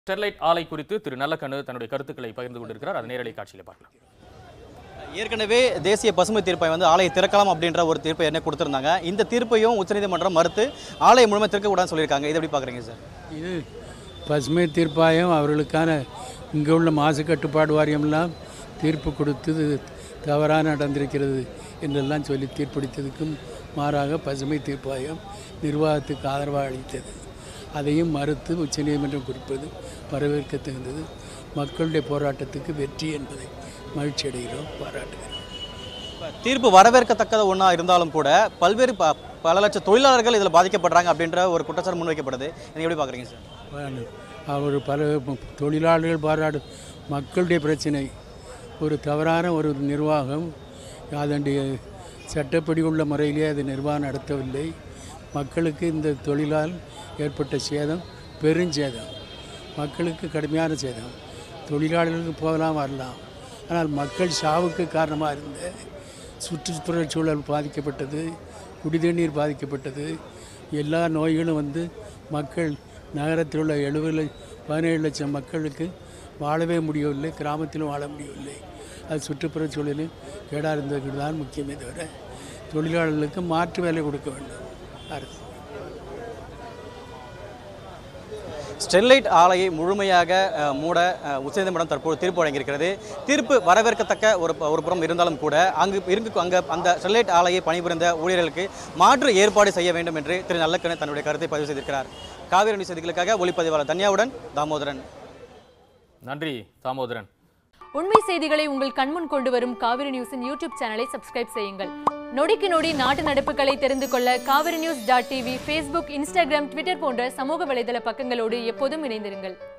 Sterlite ஆலை குறித்து திரு நல்லக்கண்ணு தன்னுடைய கருத்துக்களை பகிர்ந்து கொண்டிருக்கிறார் அதை நேரலை காட்சியில பார்க்கலாம் ஏற்கனவே தேசிய பசுமை தீர்ப்பை வந்து ஆலையை திறக்கலாம் அப்படின்ற ஒரு தீர்ப்பை என்ன கொடுத்திருந்தாங்க இந்த தீர்ப்பையும் உச்சநீதிமன்றம் மறுத்து ஆலையை முழுமை திறக்கக்கூடாதுன்னு சொல்லியிருக்காங்க இதை எப்படி பார்க்குறீங்க சார் இது பசுமை தீர்ப்பாயம் அவர்களுக்கான இங்கே உள்ள மாசு கட்டுப்பாடு வாரியம்லாம் தீர்ப்பு கொடுத்தது தவறாக நடந்திருக்கிறது என்றெல்லாம் சொல்லி தீர்ப்பளித்ததுக்கும் மாறாக பசுமை தீர்ப்பாயம் நிர்வாகத்துக்கு ஆதரவாக அளித்தது அதையும் மறுத்து உச்சநீதிமன்றம் குறிப்பது வரவேற்க தகுந்தது மக்களுடைய போராட்டத்துக்கு வெற்றி என்பதை மகிழ்ச்சி அடைகிறோம் பாராட்டுகிறோம் தீர்ப்பு வரவேற்கத்தக்கத ஒன்றா இருந்தாலும் கூட பல்வேறு ப பல லட்சம் தொழிலாளர்கள் இதில் பாதிக்கப்படுறாங்க அப்படின்ற ஒரு குற்றச்சாட்டு முன்வைக்கப்படுது இதை எப்படி பார்க்குறீங்க சார் அவர் பல தொழிலாளர்கள் பாராடு மக்களுடைய பிரச்சனை ஒரு தவறான ஒரு நிர்வாகம் அதனுடைய சட்டப்படி உள்ள முறையிலே அது நிர்வாகம் நடத்தவில்லை மக்களுக்கு இந்த தொழிலால் ஏற்பட்ட சேதம் பெருஞ்சேதம் மக்களுக்கு கடுமையான சேதம் தொழிலாளர்களுக்கு போகலாம் வரலாம் ஆனால் மக்கள் சாவுக்கு காரணமாக இருந்த சுற்றுப்புறச் சூழல் பாதிக்கப்பட்டது குடிதண்ணீர் பாதிக்கப்பட்டது எல்லா நோய்களும் வந்து மக்கள் நகரத்தில் உள்ள எழுபது லட்ச பதினேழு லட்சம் மக்களுக்கு வாழவே முடியவில்லை கிராமத்திலும் வாழ முடியவில்லை அது சுற்றுப்புறச் சூழலில் கேடாக இருந்தது தான் முக்கியமே தவிர தொழிலாளர்களுக்கு மாற்று வேலை கொடுக்க வேண்டும் அரசு ஸ்டெர்லைட் ஆலையை முழுமையாக அஹ், மூட அஹ், உச்சநீதிமன்றம் தற்போது தீர்ப்பு வழங்கியிருக்கிறது தீர்ப்பு வரவேற்கத்தக்க ஒரு ப- ஒரு புறம் இருந்தாலும் கூட அங்கு இருக்கு அங்கே அந்த ஸ்டெர்லைட் ஆலையை பணிபுரிந்த ஊழியர்களுக்கு மாற்று ஏற்பாடு செய்ய வேண்டும் என்று திரு நல்லக்கண்ணு தன்னுடைய கருத்தை பதிவு செய்திருக்கிறார் காவிரி நியூஸ் செய்திகளுக்காக ஒளிப்பதிவாளர் தன்யாவுடன் தாமோதரன் நன்றி தாமோதரன் உண்மை செய்திகளை உங்கள் கண்முன் கொண்டு வரும் காவிரி நியூஸின் யூடியூப் சேனலை சப்ஸ்கிரைப் செய்யுங்கள் நொடிக்கு நொடி நாட்டு நடப்புகளை தெரிந்து கொள்ள Kaveri news dot TV Facebook Instagram Twitter போன்ற சமூக வலைதள பக்கங்களோடு எப்போதும் இணைந்திருங்கள்